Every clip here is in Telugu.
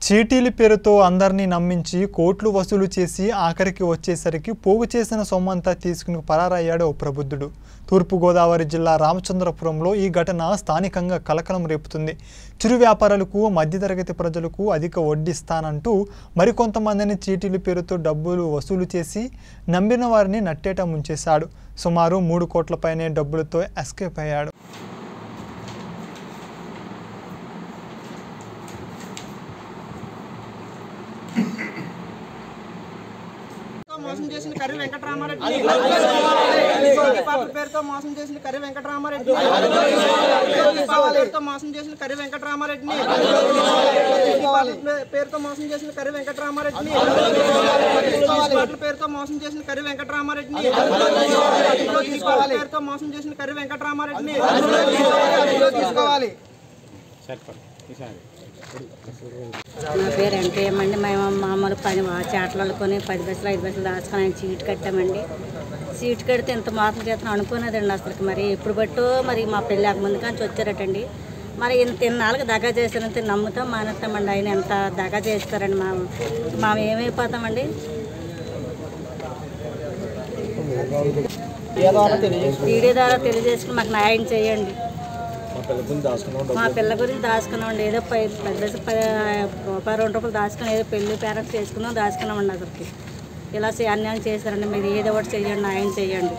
చీటీల పేరుతో అందరినీ నమ్మించి కోట్లు వసూలు చేసి ఆఖరికి వచ్చేసరికి పోగు చేసిన సొమ్మంతా తీసుకుని పరారయ్యాడు ఓ ప్రబుద్ధుడు తూర్పుగోదావరి జిల్లా రామచంద్రపురంలో ఈ ఘటన స్థానికంగా కలకలం రేపుతుంది చిరు వ్యాపారులకు మధ్యతరగతి ప్రజలకు అధిక వడ్డిస్తానంటూ మరికొంతమందిని చీటీల పేరుతో డబ్బులు వసూలు చేసి నమ్మిన వారిని నట్టేట ముంచేశాడు సుమారు మూడు కోట్లపైనే డబ్బులతో ఎస్కేప్ అయ్యాడు మోసం చేసిన కర్రీ వెంకటరామారెడ్డి పాపల పేరుతో మోసం చేసిన కర్రీ వెంకటరామారెడ్డి పాపల పేరుతో మోసం చేసిన కర్రీ వెంకటరామారెడ్డిని పాపల పేరుతో మోసం చేసిన కర్రీ వెంకటరామారెడ్డిని పాపల పేరుతో మోసం చేసిన కర్రీ వెంకటరామారెడ్డిని పాపల పేరుతో మోసం చేసిన కర్రీ వెంకటరామారెడ్డిని తీసుకోవాలి నా పేరు వెంకయ్యమ్మండి మేము మామూలు పని చేటలు కొని పది పైసలు ఐదు పైసలు దాచుకొని ఆయన సీట్ కట్టామండి సీట్ కడితే ఇంత మాత్రం చేస్తాను అనుకునేదండి అసలు మరి ఎప్పుడు బట్టో మరి మా పెళ్ళి ముందు కానీ వచ్చారటండి మరి ఇంత ఇన్నాళ్ళకి దగా చేశారంత నమ్ముతాం మానేస్తామండి ఆయన ఎంత దగా చేస్తారండి మా మేము ఏమైపోతామండి వీడియో ద్వారా తెలియజేసుకుని మాకు న్యాయం చేయండి మా పిల్ల గురించి దాచుకున్నామండి ఏదో పై పెద్ద పది రూపాయి రెండు రూపాయలు దాచుకుని ఏదో పెళ్లి పేరెంట్స్ చేసుకున్నాం దాచుకున్నామండి అసలుకి ఇలా చే- అన్యాయం చేశారండి మీరు ఏదో ఒకటి చేయండి న్యాయం చేయండి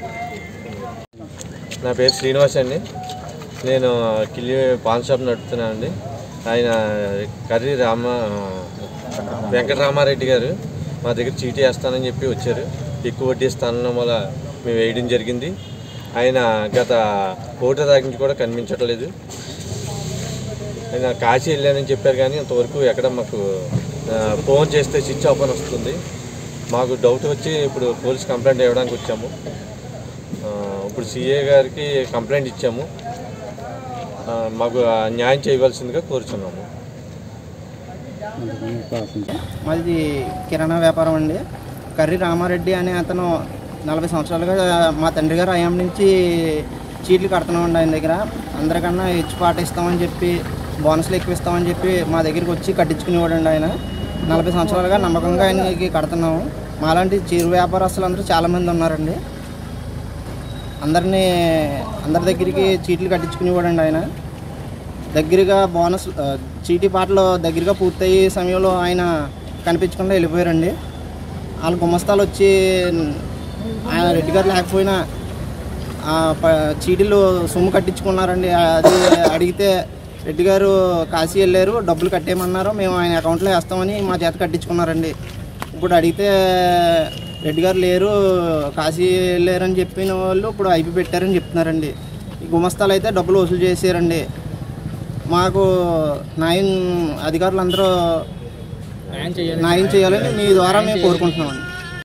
నా పేరు శ్రీనివాస్ అండి నేను కిల్లి పాన్ షాప్ నడుపుతున్నానండి ఆయన కర్రీ రామ వెంకటరామారెడ్డి గారు మా దగ్గర చీటీ వేస్తానని చెప్పి వచ్చారు ఎక్కువ వడ్డీ ఇస్తానన్న వల్ల మేము వేయడం జరిగింది ఆయన గత ఓటు తాగించి కూడా కనిపించట్లేదు ఆయన కాశీ వెళ్ళానని చెప్పారు కానీ ఇంతవరకు ఎక్కడ మాకు ఆ, ఫోన్ చేస్తే స్విచ్ ఆఫ్ అని వస్తుంది మాకు డౌట్ వచ్చి ఇప్పుడు పోలీస్ కంప్లైంట్ ఇవ్వడానికి వచ్చాము ఆ, ఇప్పుడు సిఏ గారికి కంప్లైంట్ ఇచ్చాము ఆ, మాకు ఆ న్యాయం చేయవలసిందిగా కోరుచున్నాము మాది కిరాణా వ్యాపారం అండి కర్రీ రామారెడ్డి అనే అతను నలభై సంవత్సరాలుగా మా తండ్రి గారు అయ్యాం నుంచి చీట్లు కడుతున్నామండి ఆయన దగ్గర అందరికన్నా హెచ్చు పాట ఇస్తామని చెప్పి బోనస్లు ఎక్కువ ఇస్తామని చెప్పి మా దగ్గరికి వచ్చి కట్టించుకునేవాడండి ఆయన నలభై సంవత్సరాలుగా నమ్మకంగా ఆయనకి కడుతున్నాము మాలాంటి చిరు వ్యాపారస్తులు అందరూ చాలామంది ఉన్నారండి అందరినీ అందరి దగ్గరికి చీట్లు కట్టించుకునేవాడండి ఆయన దగ్గరగా బోనస్ ఆ, చీటీ పాటలు దగ్గరగా పూర్తయ్యే సమయంలో ఆయన కనిపించకుండా వెళ్ళిపోయారండి వాళ్ళ గుమస్తాలు వచ్చి ఆయన రెడ్డి గారు లేకపోయినా ఆ ప- చీటీలు సొమ్ము కట్టించుకున్నారండి అది అడిగితే రెడ్డి గారు కాశీ వెళ్ళారు డబ్బులు కట్టేయమన్నారు మేము ఆయన అకౌంట్లో వేస్తామని మా చేత కట్టించుకున్నారండి ఇప్పుడు అడిగితే రెడ్డి గారు లేరు కాశీ వెళ్ళారు అని చెప్పిన వాళ్ళు ఇప్పుడు ఐపీ పెట్టారని చెప్తున్నారండి ఈ గుమస్తాలు అయితే డబ్బులు వసూలు చేశారండి మాకు న్యాయం అధికారులు అందరూ న్యాయం చేయాలని మీ ద్వారా మేము కోరుకుంటున్నామండి